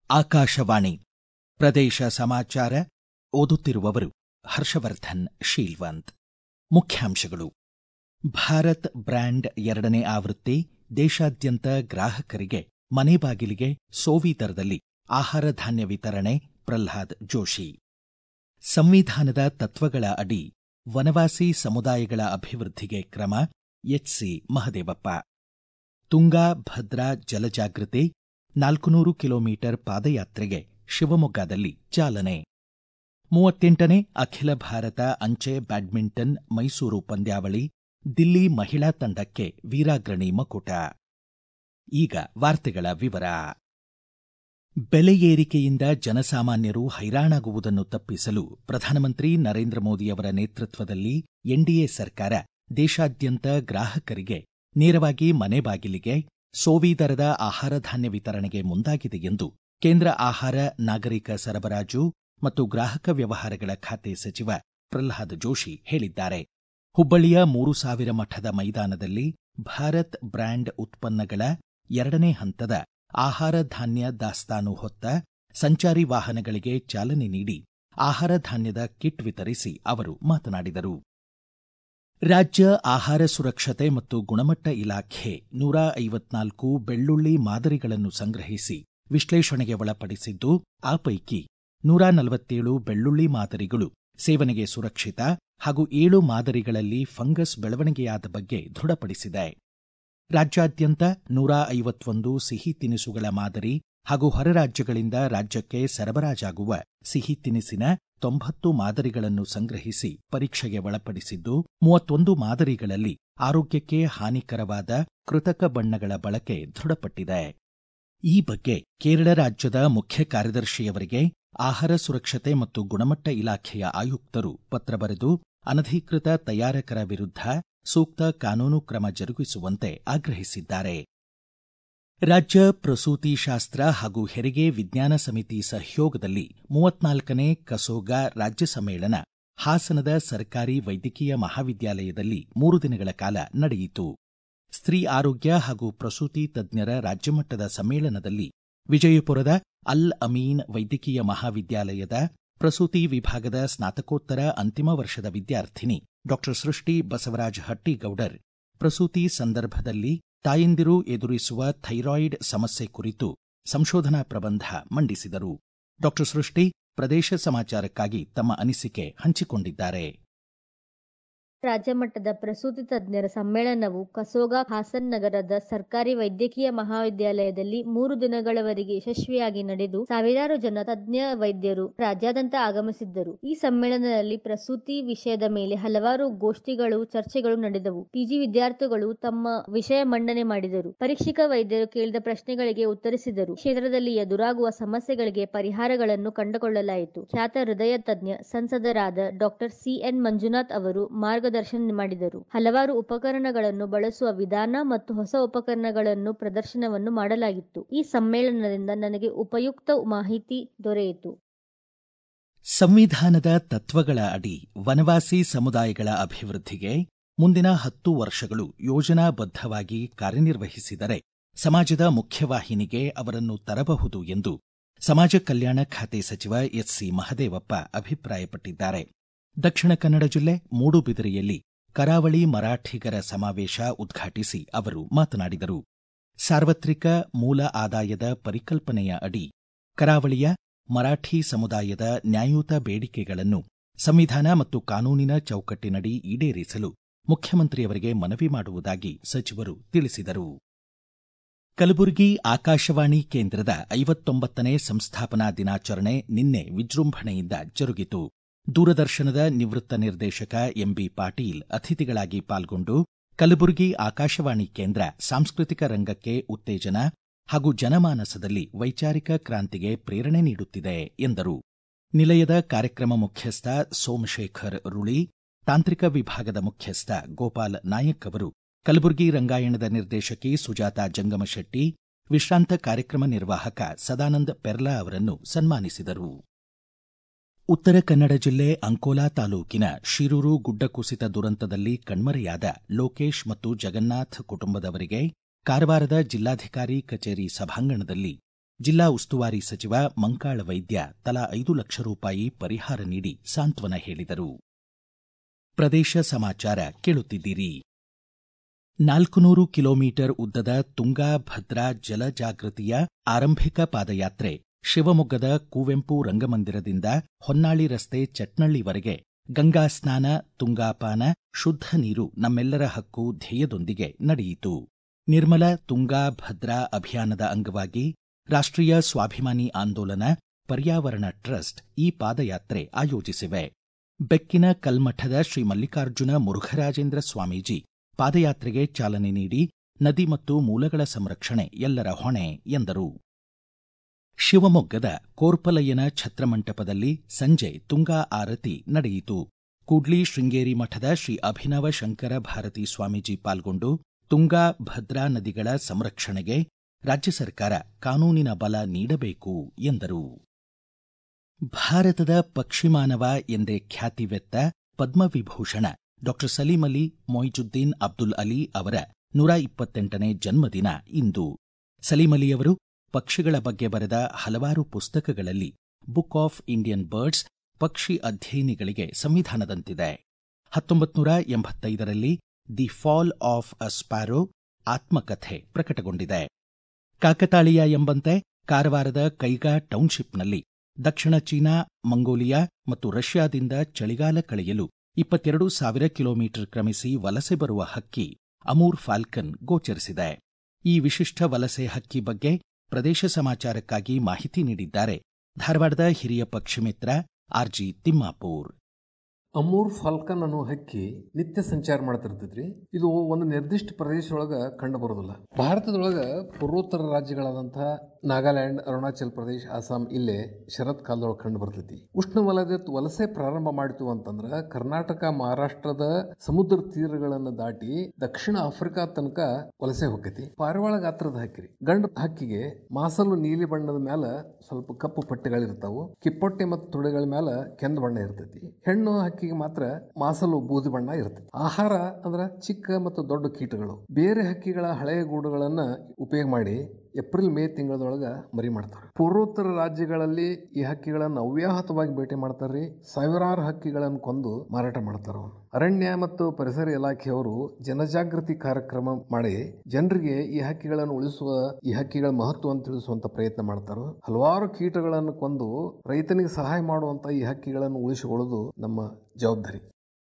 ಆಕಾಶವಾಣಿ ಪ್ರದೇಶ ಸಮಾಚಾರ ಓದುತ್ತಿರುವವರು ಹರ್ಷವರ್ಧನ್ ಶೀಲ್ವಂತ್ ಮುಖ್ಯಾಂಶಗಳು ಭಾರತ್ ಬ್ರ್ಯಾಂಡ್ ಎರಡನೇ ಆವೃತ್ತಿ ದೇಶಾದ್ಯಂತ ಗ್ರಾಹಕರಿಗೆ ಮನೆ ಬಾಗಿಲಿಗೆ ಸೋವಿ ದರದಲ್ಲಿ ಆಹಾರ ಧಾನ್ಯ ವಿತರಣೆ ಪ್ರಲ್ಹಾದ್ ಜೋಶಿ ಸಂವಿಧಾನದ ತತ್ವಗಳ ಅಡಿ ವನವಾಸಿ ಸಮುದಾಯಗಳ ಅಭಿವೃದ್ಧಿಗೆ ಕ್ರಮ ಎಚ್ಸಿ ಮಹದೇವಪ್ಪ ತುಂಗಾ ಭದ್ರಾ ಜಲಜಾಗೃತಿ ನಾಲ್ಕುನೂರು ಕಿಲೋಮೀಟರ್ ಪಾದಯಾತ್ರೆಗೆ ಶಿವಮೊಗ್ಗದಲ್ಲಿ ಚಾಲನೆ ಮೂವತ್ತೆಂಟನೇ ಅಖಿಲ ಭಾರತ ಅಂಚೆ ಬ್ಯಾಡ್ಮಿಂಟನ್ ಮೈಸೂರು ಪಂದ್ಯಾವಳಿ ದಿಲ್ಲಿ ಮಹಿಳಾ ತಂಡಕ್ಕೆ ವೀರಾಗ್ರಣಿ ಮಕುಟ ಈಗ ವಾರ್ತೆಗಳ ವಿವರ ಬೆಲೆ ಏರಿಕೆಯಿಂದ ಜನಸಾಮಾನ್ಯರು ಹೈರಾಣಾಗುವುದನ್ನು ತಪ್ಪಿಸಲು ಪ್ರಧಾನಮಂತ್ರಿ ನರೇಂದ್ರ ಮೋದಿಯವರ ನೇತೃತ್ವದಲ್ಲಿ ಎನ್ಡಿಎ ಸರ್ಕಾರ ದೇಶಾದ್ಯಂತ ಗ್ರಾಹಕರಿಗೆ ನೇರವಾಗಿ ಮನೆ ಬಾಗಿಲಿಗೆ ಸೋವಿ ದರದ ಆಹಾರ ಧಾನ್ಯ ವಿತರಣೆಗೆ ಮುಂದಾಗಿದೆ ಎಂದು ಕೇಂದ್ರ ಆಹಾರ ನಾಗರಿಕ ಸರಬರಾಜು ಮತ್ತು ಗ್ರಾಹಕ ವ್ಯವಹಾರಗಳ ಖಾತೆ ಸಚಿವ ಪ್ರಲ್ಹಾದ್ ಜೋಶಿ ಹೇಳಿದ್ದಾರೆ ಹುಬ್ಬಳ್ಳಿಯ ಮೂರು ಸಾವಿರ ಮಠದ ಮೈದಾನದಲ್ಲಿ ಭಾರತ್ ಬ್ರ್ಯಾಂಡ್ ಉತ್ಪನ್ನಗಳ ಎರಡನೇ ಹಂತದ ಆಹಾರ ಧಾನ್ಯ ದಾಸ್ತಾನು ಹೊತ್ತ ಸಂಚಾರಿ ವಾಹನಗಳಿಗೆ ಚಾಲನೆ ನೀಡಿ ಆಹಾರ ಧಾನ್ಯದ ಕಿಟ್ ವಿತರಿಸಿ ಅವರು ಮಾತನಾಡಿದರು ರಾಜ್ಯ ಆಹಾರ ಸುರಕ್ಷತೆ ಮತ್ತು ಗುಣಮಟ್ಟ ಇಲಾಖೆ ನೂರ ಐವತ್ನಾಲ್ಕು ಬೆಳ್ಳುಳ್ಳಿ ಮಾದರಿಗಳನ್ನು ಸಂಗ್ರಹಿಸಿ ವಿಶ್ಲೇಷಣೆಗೆ ಒಳಪಡಿಸಿದ್ದು ಆ ಪೈಕಿ ನೂರ ನಲವತ್ತೇಳು ಬೆಳ್ಳುಳ್ಳಿ ಮಾದರಿಗಳು ಸೇವನೆಗೆ ಸುರಕ್ಷಿತ ಹಾಗೂ ಏಳು ಮಾದರಿಗಳಲ್ಲಿ ಫಂಗಸ್ ಬೆಳವಣಿಗೆಯಾದ ಬಗ್ಗೆ ದೃಢಪಡಿಸಿದೆ ರಾಜ್ಯಾದ್ಯಂತ ನೂರ ಐವತ್ತೊಂದು ಸಿಹಿ ತಿನಿಸುಗಳ ಮಾದರಿ ಹಾಗೂ ಹೊರ ರಾಜ್ಯಗಳಿಂದ ರಾಜ್ಯಕ್ಕೆ ಸರಬರಾಜಾಗುವ ಸಿಹಿ ತಿನಿಸಿನ ತೊಂಬತ್ತು ಮಾದರಿಗಳನ್ನು ಸಂಗ್ರಹಿಸಿ ಪರೀಕ್ಷೆಗೆ ಒಳಪಡಿಸಿದ್ದು ಮೂವತ್ತೊಂದು ಮಾದರಿಗಳಲ್ಲಿ ಆರೋಗ್ಯಕ್ಕೆ ಹಾನಿಕರವಾದ ಕೃತಕ ಬಣ್ಣಗಳ ಬಳಕೆ ದೃಢಪಟ್ಟಿದೆ ಈ ಬಗ್ಗೆ ಕೇರಳ ರಾಜ್ಯದ ಮುಖ್ಯ ಕಾರ್ಯದರ್ಶಿಯವರಿಗೆ ಆಹಾರ ಸುರಕ್ಷತೆ ಮತ್ತು ಗುಣಮಟ್ಟ ಇಲಾಖೆಯ ಆಯುಕ್ತರು ಪತ್ರ ಬರೆದು ಅನಧಿಕೃತ ತಯಾರಕರ ವಿರುದ್ಧ ಸೂಕ್ತ ಕಾನೂನು ಕ್ರಮ ಜರುಗಿಸುವಂತೆ ಆಗ್ರಹಿಸಿದ್ದಾರೆ ರಾಜ್ಯ ಪ್ರಸೂತಿ ಶಾಸ್ತ್ರ ಹಾಗೂ ಹೆರಿಗೆ ವಿಜ್ಞಾನ ಸಮಿತಿ ಸಹಯೋಗದಲ್ಲಿ ಮೂವತ್ನಾಲ್ಕನೇ ಕಸೋಗ ರಾಜ್ಯ ಸಮ್ಮೇಳನ ಹಾಸನದ ಸರ್ಕಾರಿ ವೈದ್ಯಕೀಯ ಮಹಾವಿದ್ಯಾಲಯದಲ್ಲಿ ಮೂರು ದಿನಗಳ ಕಾಲ ನಡೆಯಿತು ಸ್ತ್ರೀ ಆರೋಗ್ಯ ಹಾಗೂ ಪ್ರಸೂತಿ ತಜ್ಞರ ರಾಜ್ಯಮಟ್ಟದ ಸಮ್ಮೇಳನದಲ್ಲಿ ವಿಜಯಪುರದ ಅಲ್ ಅಮೀನ್ ವೈದ್ಯಕೀಯ ಮಹಾವಿದ್ಯಾಲಯದ ಪ್ರಸೂತಿ ವಿಭಾಗದ ಸ್ನಾತಕೋತ್ತರ ಅಂತಿಮ ವರ್ಷದ ವಿದ್ಯಾರ್ಥಿನಿ ಡಾಕ್ಟರ್ ಸೃಷ್ಟಿ ಬಸವರಾಜ ಹಟ್ಟಿಗೌಡರ್ ಪ್ರಸೂತಿ ಸಂದರ್ಭದಲ್ಲಿ ತಾಯಂದಿರು ಎದುರಿಸುವ ಥೈರಾಯ್ಡ್ ಸಮಸ್ಯೆ ಕುರಿತು ಸಂಶೋಧನಾ ಪ್ರಬಂಧ ಮಂಡಿಸಿದರು ಡಾಕ್ಟರ್ ಸೃಷ್ಟಿ ಪ್ರದೇಶ ಸಮಾಚಾರಕ್ಕಾಗಿ ತಮ್ಮ ಅನಿಸಿಕೆ ಹಂಚಿಕೊಂಡಿದ್ದಾರೆ ರಾಜ್ಯ ಮಟ್ಟದ ಪ್ರಸೂತಿ ತಜ್ಞರ ಸಮ್ಮೇಳನವು ಕಸೋಗ ಹಾಸನ್ ನಗರದ ಸರ್ಕಾರಿ ವೈದ್ಯಕೀಯ ಮಹಾವಿದ್ಯಾಲಯದಲ್ಲಿ ಮೂರು ದಿನಗಳವರೆಗೆ ಯಶಸ್ವಿಯಾಗಿ ನಡೆದು ಸಾವಿರಾರು ಜನ ತಜ್ಞ ವೈದ್ಯರು ರಾಜ್ಯಾದ್ಯಂತ ಆಗಮಿಸಿದ್ದರು ಈ ಸಮ್ಮೇಳನದಲ್ಲಿ ಪ್ರಸೂತಿ ವಿಷಯದ ಮೇಲೆ ಹಲವಾರು ಗೋಷ್ಠಿಗಳು ಚರ್ಚೆಗಳು ನಡೆದವು ಪಿಜಿ ವಿದ್ಯಾರ್ಥಿಗಳು ತಮ್ಮ ವಿಷಯ ಮಂಡನೆ ಮಾಡಿದರು ಪರೀಕ್ಷಿಕ ವೈದ್ಯರು ಕೇಳಿದ ಪ್ರಶ್ನೆಗಳಿಗೆ ಉತ್ತರಿಸಿದರು ಕ್ಷೇತ್ರದಲ್ಲಿ ಎದುರಾಗುವ ಸಮಸ್ಯೆಗಳಿಗೆ ಪರಿಹಾರಗಳನ್ನು ಕಂಡುಕೊಳ್ಳಲಾಯಿತು ಖ್ಯಾತ ಹೃದಯ ತಜ್ಞ ಸಂಸದರಾದ ಡಾಕ್ಟರ್ ಸಿಎನ್ ಮಂಜುನಾಥ್ ಅವರು ಮಾರ್ಗ ಮಾರ್ಗದರ್ಶನ ಮಾಡಿದರು ಹಲವಾರು ಉಪಕರಣಗಳನ್ನು ಬಳಸುವ ವಿಧಾನ ಮತ್ತು ಹೊಸ ಉಪಕರಣಗಳನ್ನು ಪ್ರದರ್ಶನವನ್ನು ಮಾಡಲಾಗಿತ್ತು ಈ ಸಮ್ಮೇಳನದಿಂದ ನನಗೆ ಉಪಯುಕ್ತ ಮಾಹಿತಿ ದೊರೆಯಿತು ಸಂವಿಧಾನದ ತತ್ವಗಳ ಅಡಿ ವನವಾಸಿ ಸಮುದಾಯಗಳ ಅಭಿವೃದ್ಧಿಗೆ ಮುಂದಿನ ಹತ್ತು ವರ್ಷಗಳು ಯೋಜನಾಬದ್ಧವಾಗಿ ಕಾರ್ಯನಿರ್ವಹಿಸಿದರೆ ಸಮಾಜದ ಮುಖ್ಯವಾಹಿನಿಗೆ ಅವರನ್ನು ತರಬಹುದು ಎಂದು ಸಮಾಜ ಕಲ್ಯಾಣ ಖಾತೆ ಸಚಿವ ಎಚ್ಸಿ ಮಹದೇವಪ್ಪ ಅಭಿಪ್ರಾಯಪಟ್ಟಿದ್ದಾರೆ ದಕ್ಷಿಣ ಕನ್ನಡ ಜಿಲ್ಲೆ ಮೂಡುಬಿದಿರೆಯಲ್ಲಿ ಕರಾವಳಿ ಮರಾಠಿಗರ ಸಮಾವೇಶ ಉದ್ಘಾಟಿಸಿ ಅವರು ಮಾತನಾಡಿದರು ಸಾರ್ವತ್ರಿಕ ಮೂಲ ಆದಾಯದ ಪರಿಕಲ್ಪನೆಯ ಅಡಿ ಕರಾವಳಿಯ ಮರಾಠಿ ಸಮುದಾಯದ ನ್ಯಾಯಯುತ ಬೇಡಿಕೆಗಳನ್ನು ಸಂವಿಧಾನ ಮತ್ತು ಕಾನೂನಿನ ಚೌಕಟ್ಟಿನಡಿ ಈಡೇರಿಸಲು ಮುಖ್ಯಮಂತ್ರಿಯವರಿಗೆ ಮನವಿ ಮಾಡುವುದಾಗಿ ಸಚಿವರು ತಿಳಿಸಿದರು ಕಲಬುರಗಿ ಆಕಾಶವಾಣಿ ಕೇಂದ್ರದ ಐವತ್ತೊಂಬತ್ತನೇ ಸಂಸ್ಥಾಪನಾ ದಿನಾಚರಣೆ ನಿನ್ನೆ ವಿಜೃಂಭಣೆಯಿಂದ ಜರುಗಿತು ದೂರದರ್ಶನದ ನಿವೃತ್ತ ನಿರ್ದೇಶಕ ಎಂಬಿ ಪಾಟೀಲ್ ಅತಿಥಿಗಳಾಗಿ ಪಾಲ್ಗೊಂಡು ಕಲಬುರಗಿ ಆಕಾಶವಾಣಿ ಕೇಂದ್ರ ಸಾಂಸ್ಕೃತಿಕ ರಂಗಕ್ಕೆ ಉತ್ತೇಜನ ಹಾಗೂ ಜನಮಾನಸದಲ್ಲಿ ವೈಚಾರಿಕ ಕ್ರಾಂತಿಗೆ ಪ್ರೇರಣೆ ನೀಡುತ್ತಿದೆ ಎಂದರು ನಿಲಯದ ಕಾರ್ಯಕ್ರಮ ಮುಖ್ಯಸ್ಥ ಸೋಮಶೇಖರ್ ರುಳಿ ತಾಂತ್ರಿಕ ವಿಭಾಗದ ಮುಖ್ಯಸ್ಥ ಗೋಪಾಲ್ ನಾಯಕ್ ಅವರು ಕಲಬುರಗಿ ರಂಗಾಯಣದ ನಿರ್ದೇಶಕಿ ಸುಜಾತಾ ಜಂಗಮಶೆಟ್ಟಿ ವಿಶ್ರಾಂತ ಕಾರ್ಯಕ್ರಮ ನಿರ್ವಾಹಕ ಸದಾನಂದ ಪೆರ್ಲಾ ಅವರನ್ನು ಸನ್ಮಾನಿಸಿದರು ಉತ್ತರ ಕನ್ನಡ ಜಿಲ್ಲೆ ಅಂಕೋಲಾ ತಾಲೂಕಿನ ಶಿರೂರು ಗುಡ್ಡ ಕುಸಿತ ದುರಂತದಲ್ಲಿ ಕಣ್ಮರೆಯಾದ ಲೋಕೇಶ್ ಮತ್ತು ಜಗನ್ನಾಥ್ ಕುಟುಂಬದವರಿಗೆ ಕಾರವಾರದ ಜಿಲ್ಲಾಧಿಕಾರಿ ಕಚೇರಿ ಸಭಾಂಗಣದಲ್ಲಿ ಜಿಲ್ಲಾ ಉಸ್ತುವಾರಿ ಸಚಿವ ಮಂಕಾಳ ವೈದ್ಯ ತಲಾ ಐದು ಲಕ್ಷ ರೂಪಾಯಿ ಪರಿಹಾರ ನೀಡಿ ಸಾಂತ್ವನ ಹೇಳಿದರು ಪ್ರದೇಶ ಸಮಾಚಾರ ಕೇಳುತ್ತಿದ್ದೀರಿ ನಾಲ್ಕುನೂರು ಕಿಲೋಮೀಟರ್ ಉದ್ದದ ತುಂಗಾ ಭದ್ರಾ ಜಲ ಜಾಗೃತಿಯ ಆರಂಭಿಕ ಪಾದಯಾತ್ರೆ ಶಿವಮೊಗ್ಗದ ಕುವೆಂಪು ರಂಗಮಂದಿರದಿಂದ ಹೊನ್ನಾಳಿ ರಸ್ತೆ ಚಟ್ನಳ್ಳಿವರೆಗೆ ಗಂಗಾ ಸ್ನಾನ ತುಂಗಾಪಾನ ಶುದ್ಧ ನೀರು ನಮ್ಮೆಲ್ಲರ ಹಕ್ಕು ಧ್ಯೇಯದೊಂದಿಗೆ ನಡೆಯಿತು ನಿರ್ಮಲ ತುಂಗಾ ಭದ್ರಾ ಅಭಿಯಾನದ ಅಂಗವಾಗಿ ರಾಷ್ಟ್ರೀಯ ಸ್ವಾಭಿಮಾನಿ ಆಂದೋಲನ ಪರ್ಯಾವರಣ ಟ್ರಸ್ಟ್ ಈ ಪಾದಯಾತ್ರೆ ಆಯೋಜಿಸಿವೆ ಬೆಕ್ಕಿನ ಕಲ್ಮಠದ ಶ್ರೀ ಮಲ್ಲಿಕಾರ್ಜುನ ಮುರುಘರಾಜೇಂದ್ರ ಸ್ವಾಮೀಜಿ ಪಾದಯಾತ್ರೆಗೆ ಚಾಲನೆ ನೀಡಿ ನದಿ ಮತ್ತು ಮೂಲಗಳ ಸಂರಕ್ಷಣೆ ಎಲ್ಲರ ಹೊಣೆ ಎಂದರು ಶಿವಮೊಗ್ಗದ ಕೋರ್ಪಲಯ್ಯನ ಛತ್ರಮಂಟಪದಲ್ಲಿ ಸಂಜೆ ತುಂಗಾ ಆರತಿ ನಡೆಯಿತು ಕೂಡ್ಲಿ ಶೃಂಗೇರಿ ಮಠದ ಶ್ರೀ ಅಭಿನವ ಶಂಕರ ಭಾರತಿ ಸ್ವಾಮೀಜಿ ಪಾಲ್ಗೊಂಡು ತುಂಗಾ ಭದ್ರಾ ನದಿಗಳ ಸಂರಕ್ಷಣೆಗೆ ರಾಜ್ಯ ಸರ್ಕಾರ ಕಾನೂನಿನ ಬಲ ನೀಡಬೇಕು ಎಂದರು ಭಾರತದ ಪಕ್ಷಿಮಾನವ ಎಂದೇ ಖ್ಯಾತಿವೆತ್ತ ಪದ್ಮವಿಭೂಷಣ ಡಾಕ್ಟರ್ ಸಲೀಂ ಅಲಿ ಮೊಯ್ಜುದ್ದೀನ್ ಅಬ್ದುಲ್ ಅಲಿ ಅವರ ನೂರ ಇಪ್ಪತ್ತೆಂಟನೇ ಜನ್ಮದಿನ ಇಂದು ಸಲೀಂ ಅಲಿಯವರು ಪಕ್ಷಿಗಳ ಬಗ್ಗೆ ಬರೆದ ಹಲವಾರು ಪುಸ್ತಕಗಳಲ್ಲಿ ಬುಕ್ ಆಫ್ ಇಂಡಿಯನ್ ಬರ್ಡ್ಸ್ ಪಕ್ಷಿ ಅಧ್ಯಯನಿಗಳಿಗೆ ಸಂವಿಧಾನದಂತಿದೆ ಹತ್ತೊಂಬತ್ತು ನೂರ ಎಂಬತ್ತೈದರಲ್ಲಿ the fall of a sparrow ಆತ್ಮಕಥೆ ಪ್ರಕಟಗೊಂಡಿದೆ ಕಾಕತಾಳೀಯ ಎಂಬಂತೆ ಕಾರವಾರದ ಕೈಗಾ ಟೌನ್ಶಿಪ್ನಲ್ಲಿ ದಕ್ಷಿಣ ಚೀನಾ ಮಂಗೋಲಿಯಾ ಮತ್ತು ರಷ್ಯಾದಿಂದ ಚಳಿಗಾಲ ಕಳೆಯಲು ಇಪ್ಪತ್ತೆರಡು ಸಾವಿರ ಕಿಲೋಮೀಟರ್ ಕ್ರಮಿಸಿ ವಲಸೆ ಬರುವ ಹಕ್ಕಿ ಅಮೂರ್ ಫಾಲ್ಕನ್ ಗೋಚರಿಸಿದೆ ಈ ವಿಶಿಷ್ಟ ವಲಸೆ ಹಕ್ಕಿ ಬಗ್ಗೆ ಪ್ರದೇಶ ಸಮಾಚಾರಕ್ಕಾಗಿ ಮಾಹಿತಿ ನೀಡಿದ್ದಾರೆ ಧಾರವಾಡದ ಹಿರಿಯ ಪಕ್ಷಿಮಿತ್ರ ಆರ್ಜಿ ತಿಮ್ಮಾಪೂರ್ ಅಮೂರ್ ಫಾಲ್ಕನ್ ಅನ್ನೋ ಹಕ್ಕಿ ನಿತ್ಯ ಸಂಚಾರ ಮಾಡ್ತಿರ್ತೈತ್ರಿ ಇದು ಒಂದು ನಿರ್ದಿಷ್ಟ ಪ್ರದೇಶದೊಳಗ ಕಂಡು ಬರೋದಿಲ್ಲ ಭಾರತದೊಳಗ ಪೂರ್ವೋತ್ತರ ರಾಜ್ಯಗಳಾದಂತಹ ನಾಗಾಲ್ಯಾಂಡ್ ಅರುಣಾಚಲ್ ಪ್ರದೇಶ ಅಸ್ಸಾಂ ಇಲ್ಲೇ ಶರತ್ ಕಾಲದೊಳಗೆ ಕಂಡು ಬರ್ತೈತಿ ಉಷ್ಣವಲಯದ ವಲಸೆ ಪ್ರಾರಂಭ ಮಾಡಿತು ಅಂತಂದ್ರ ಕರ್ನಾಟಕ ಮಹಾರಾಷ್ಟ್ರದ ಸಮುದ್ರ ತೀರಗಳನ್ನು ದಾಟಿ ದಕ್ಷಿಣ ಆಫ್ರಿಕಾ ತನಕ ವಲಸೆ ಹೋಗತಿ ಪಾರಿವಾಳ ಗಾತ್ರದ ಹಕ್ಕಿ ಗಂಡು ಹಕ್ಕಿಗೆ ಮಾಸಲು ನೀಲಿ ಬಣ್ಣದ ಮ್ಯಾಲ ಸ್ವಲ್ಪ ಕಪ್ಪು ಪಟ್ಟೆಗಳಿರ್ತಾವು ಕಿಪ್ಪೊಟ್ಟೆ ಮತ್ತು ತೊಡೆಗಳ ಮ್ಯಾಲ ಕೆಂದು ಬಣ್ಣ ಇರ್ತೈತಿ ಹೆಣ್ಣು ಹಕ್ಕಿಗೆ ಮಾತ್ರ ಮಾಸಲು ಬೂದಿ ಬಣ್ಣ ಇರ್ತೈತಿ ಆಹಾರ ಅಂದ್ರ ಚಿಕ್ಕ ಮತ್ತು ದೊಡ್ಡ ಕೀಟಗಳು ಬೇರೆ ಹಕ್ಕಿಗಳ ಹಳೆಯ ಗೂಡುಗಳನ್ನ ಉಪಯೋಗ ಮಾಡಿ ಏಪ್ರಿಲ್ ಮೇ ತಿಂಗಳದೊಳಗ ಮರಿ ಮಾಡ್ತಾರೆ ಪೂರ್ವೋತ್ತರ ರಾಜ್ಯಗಳಲ್ಲಿ ಈ ಹಕ್ಕಿಗಳನ್ನು ಅವ್ಯಾಹತವಾಗಿ ಬೇಟೆ ಮಾಡ್ತಾರ್ರಿ ಸಾವಿರಾರು ಹಕ್ಕಿಗಳನ್ನು ಕೊಂದು ಮಾರಾಟ ಮಾಡ್ತಾರ ಅರಣ್ಯ ಮತ್ತು ಪರಿಸರ ಇಲಾಖೆಯವರು ಜನಜಾಗೃತಿ ಕಾರ್ಯಕ್ರಮ ಮಾಡಿ ಜನರಿಗೆ ಈ ಹಕ್ಕಿಗಳನ್ನು ಉಳಿಸುವ ಈ ಹಕ್ಕಿಗಳ ಮಹತ್ವವನ್ನು ತಿಳಿಸುವಂತ ಪ್ರಯತ್ನ ಮಾಡ್ತಾರೆ ಹಲವಾರು ಕೀಟಗಳನ್ನು ಕೊಂದು ರೈತನಿಗೆ ಸಹಾಯ ಮಾಡುವಂತ ಈ ಹಕ್ಕಿಗಳನ್ನು ಉಳಿಸಿಕೊಳ್ಳುವುದು ನಮ್ಮ ಜವಾಬ್ದಾರಿ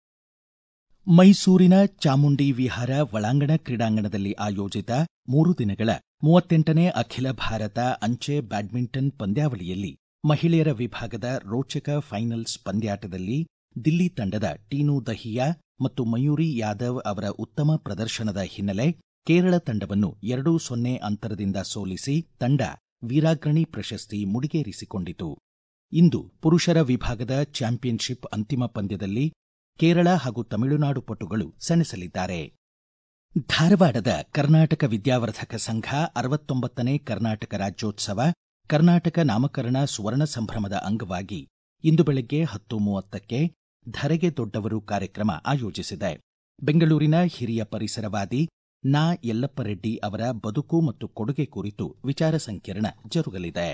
ಮೈಸೂರಿನ ಚಾಮುಂಡಿ ವಿಹಾರ ಒಳಾಂಗಣ ಕ್ರೀಡಾಂಗಣದಲ್ಲಿ ಆಯೋಜಿತ ಮೂರು ದಿನಗಳ ಮೂವತ್ತೆಂಟನೇ ಅಖಿಲ ಭಾರತ ಅಂಚೆ ಬ್ಯಾಡ್ಮಿಂಟನ್ ಪಂದ್ಯಾವಳಿಯಲ್ಲಿ ಮಹಿಳೆಯರ ವಿಭಾಗದ ರೋಚಕ ಫೈನಲ್ಸ್ ಪಂದ್ಯಾಟದಲ್ಲಿ ದಿಲ್ಲಿ ತಂಡದ ಟೀನು ದಹಿಯಾ ಮತ್ತು ಮಯೂರಿ ಯಾದವ್ ಅವರ ಉತ್ತಮ ಪ್ರದರ್ಶನದ ಹಿನ್ನೆಲೆ ಕೇರಳ ತಂಡವನ್ನು ಎರಡು ಸೊನ್ನೆ ಅಂತರದಿಂದ ಸೋಲಿಸಿ ತಂಡ ವೀರಾಗ್ರಣಿ ಪ್ರಶಸ್ತಿ ಮುಡಿಗೇರಿಸಿಕೊಂಡಿತು ಇಂದು ಪುರುಷರ ವಿಭಾಗದ ಚಾಂಪಿಯನ್ಶಿಪ್ ಅಂತಿಮ ಪಂದ್ಯದಲ್ಲಿ ಕೇರಳ ಹಾಗೂ ತಮಿಳುನಾಡು ಪಟುಗಳು ಸೆಣಸಲಿದ್ದಾರೆ ಧಾರವಾಡದ ಕರ್ನಾಟಕ ವಿದ್ಯಾವರ್ಧಕ ಸಂಘ ಅರವತ್ತೊಂಬತ್ತನೇ ಕರ್ನಾಟಕ ರಾಜ್ಯೋತ್ಸವ ಕರ್ನಾಟಕ ನಾಮಕರಣ ಸುವರ್ಣ ಸಂಭ್ರಮದ ಅಂಗವಾಗಿ ಇಂದು ಬೆಳಗ್ಗೆ ಹತ್ತು ಮೂವತ್ತಕ್ಕೆ ಧರೆಗೆ ದೊಡ್ಡವರು ಕಾರ್ಯಕ್ರಮ ಆಯೋಜಿಸಿದೆ ಬೆಂಗಳೂರಿನ ಹಿರಿಯ ಪರಿಸರವಾದಿ ನಾ ಯಲ್ಲಪ್ಪ ರೆಡ್ಡಿ ಅವರ ಬದುಕು ಮತ್ತು ಕೊಡುಗೆ ಕುರಿತು ವಿಚಾರ ಸಂಕಿರಣ ಜರುಗಲಿದೆ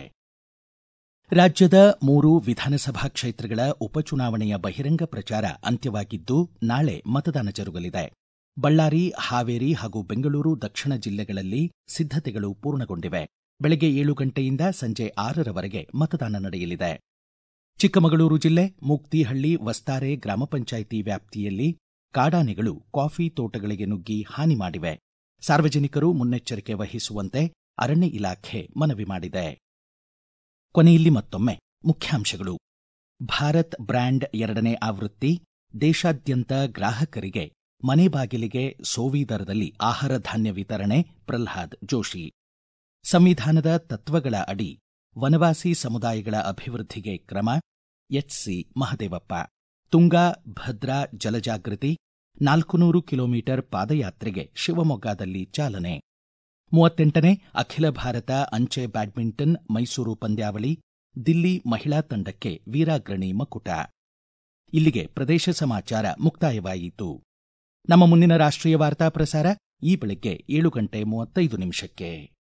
ರಾಜ್ಯದ ಮೂರು ವಿಧಾನಸಭಾ ಕ್ಷೇತ್ರಗಳ ಉಪಚುನಾವಣೆಯ ಬಹಿರಂಗ ಪ್ರಚಾರ ಅಂತ್ಯವಾಗಿದ್ದು ನಾಳೆ ಮತದಾನ ಜರುಗಲಿದೆ ಬಳ್ಳಾರಿ ಹಾವೇರಿ ಹಾಗೂ ಬೆಂಗಳೂರು ದಕ್ಷಿಣ ಜಿಲ್ಲೆಗಳಲ್ಲಿ ಸಿದ್ಧತೆಗಳು ಪೂರ್ಣಗೊಂಡಿವೆ ಬೆಳಗ್ಗೆ ಏಳು ಗಂಟೆಯಿಂದ ಸಂಜೆ ಆರರವರೆಗೆ ಮತದಾನ ನಡೆಯಲಿದೆ ಚಿಕ್ಕಮಗಳೂರು ಜಿಲ್ಲೆ ಮುಕ್ತಿಹಳ್ಳಿ ವಸ್ತಾರೆ ಗ್ರಾಮ ಪಂಚಾಯಿತಿ ವ್ಯಾಪ್ತಿಯಲ್ಲಿ ಕಾಡಾನೆಗಳು ಕಾಫಿ ತೋಟಗಳಿಗೆ ನುಗ್ಗಿ ಹಾನಿ ಮಾಡಿವೆ ಸಾರ್ವಜನಿಕರು ಮುನ್ನೆಚ್ಚರಿಕೆ ವಹಿಸುವಂತೆ ಅರಣ್ಯ ಇಲಾಖೆ ಮನವಿ ಮಾಡಿದೆ ಕೊನೆಯಲ್ಲಿ ಮತ್ತೊಮ್ಮೆ ಮುಖ್ಯಾಂಶಗಳು ಭಾರತ್ ಬ್ರ್ಯಾಂಡ್ ಎರಡನೇ ಆವೃತ್ತಿ ದೇಶಾದ್ಯಂತ ಗ್ರಾಹಕರಿಗೆ ಮನೆ ಬಾಗಿಲಿಗೆ ಸೋವಿ ದರದಲ್ಲಿ ಆಹಾರ ಧಾನ್ಯ ವಿತರಣೆ ಪ್ರಲ್ಹಾದ್ ಜೋಶಿ ಸಂವಿಧಾನದ ತತ್ವಗಳ ಅಡಿ ವನವಾಸಿ ಸಮುದಾಯಗಳ ಅಭಿವೃದ್ಧಿಗೆ ಕ್ರಮ ಎಚ್ಸಿ ಮಹದೇವಪ್ಪ ತುಂಗಾ ಭದ್ರಾ ಜಲಜಾಗೃತಿ ನಾಲ್ಕುನೂರು ಕಿಲೋಮೀಟರ್ ಪಾದಯಾತ್ರೆಗೆ ಶಿವಮೊಗ್ಗದಲ್ಲಿ ಚಾಲನೆ ಮೂವತ್ತೆಂಟನೇ ಅಖಿಲ ಭಾರತ ಅಂಚೆ ಬ್ಯಾಡ್ಮಿಂಟನ್ ಮೈಸೂರು ಪಂದ್ಯಾವಳಿ ದಿಲ್ಲಿ ಮಹಿಳಾ ತಂಡಕ್ಕೆ ವೀರಾಗ್ರಣಿ ಮಕುಟ ಇಲ್ಲಿಗೆ ಪ್ರದೇಶ ಸಮಾಚಾರ ಮುಕ್ತಾಯವಾಯಿತು ನಮ್ಮ ಮುಂದಿನ ರಾಷ್ಟ್ರೀಯ ವಾರ್ತಾ ಪ್ರಸಾರ ಈ ಬೆಳಗ್ಗೆ ಏಳು ಗಂಟೆ ಮೂವತ್ತೈದು ನಿಮಿಷಕ್ಕೆ